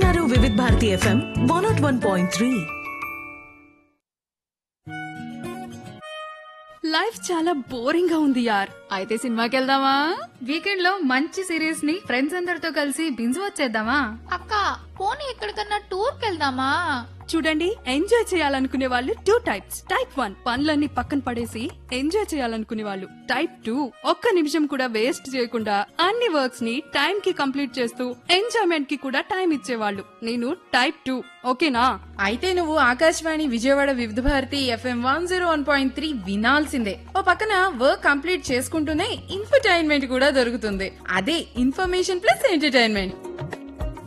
వింటున్నారు Vividh Bharati FM one naught one point three life చాలా boring గా ఉంది యార్ అయితే సినిమాకి వెళ్దామా వీకెండ్ లో మంచి సిరీస్ ని ఫ్రెండ్స్ అందరితో కలిసి బింజు వచ్చేద్దామా అక్క పోనీ ఎక్కడికన్నా టూర్కి వెళ్దామా చూడండి ఎంజాయ్ చేయాలనుకునే వాళ్ళు టూ టైప్స్ టైప్ వన్ పనులన్నీ పక్కన పడేసి ఎంజాయ్ చేయాలనుకునే వాళ్ళు టైప్ టూ ఒక్క నిమిషం కూడా వేస్ట్ చేయకుండా అన్ని వర్క్స్ ని టైం కి కంప్లీట్ చేస్తూ ఎంజాయ్మెంట్ కి కూడా టైం ఇచ్చేవాళ్ళు నేను టైప్ టూ ఓకేనా అయితే నువ్వు Akashvani Vijayawada Vividh Bharati FM one zero one point three వినాల్సిందే ఓ పక్కన వర్క్ కంప్లీట్ చేసుకుంటూనే ఇన్ఫర్టైన్మెంట్ కూడా దొరుకుతుంది అదే ఇన్ఫర్మేషన్ ప్లస్ ఎంటర్టైన్మెంట్